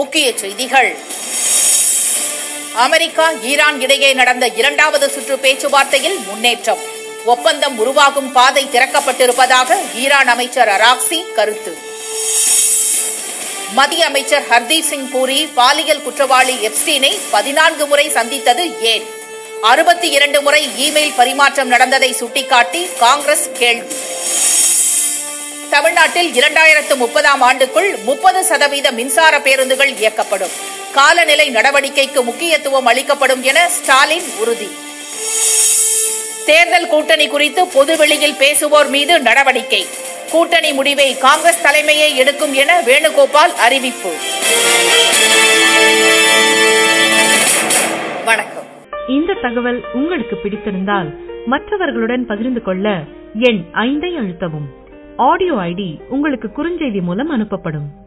முக்கிய செய்திகள் America Iran இடையே நடந்த இரண்டாவது சுற்று பேச்சுவார்த்தையில் முன்னேற்றம் ஒப்பந்தம் உருவாகும் பாதை திறக்கப்பட்டிருப்பதாக ஈரான் அமைச்சர் அராக்சி கருத்து மத்திய அமைச்சர் ஹர்தீப் சிங் பூரி பாலியல் குற்றவாளி எப்ஸ்டீனை பதினான்கு முறை சந்தித்தது ஏன் அறுபத்தி இரண்டு முறை இமெயில் பரிமாற்றம் நடந்ததை சுட்டிக்காட்டி காங்கிரஸ் கேள்வி தமிழ்நாட்டில் இரண்டாயிரத்து முப்பதாம் ஆண்டுக்குள் முப்பது சதவீத மின்சார பேருந்துகள் இயக்கப்படும் காலநிலை நடவடிக்கைக்கு முக்கியத்துவம் அளிக்கப்படும் என ஸ்டாலின் உறுதி தேர்தல் கூட்டணி குறித்து பொதுவெளியில் பேசுவோர் மீது நடவடிக்கை கூட்டணி முடிவை காங்கிரஸ் தலைமையே எடுக்கும் என வேணுகோபால் அறிவிப்பு வணக்கம் இந்த தகவல் உங்களுக்கு பிடித்திருந்தால் மற்றவர்களுடன் பகிர்ந்து கொள்ள எண் ஐந்தை அழுத்தவும் ஆடியோ ஐடி உங்களுக்கு குறுஞ்செய்தி மூலம் அனுப்பப்படும்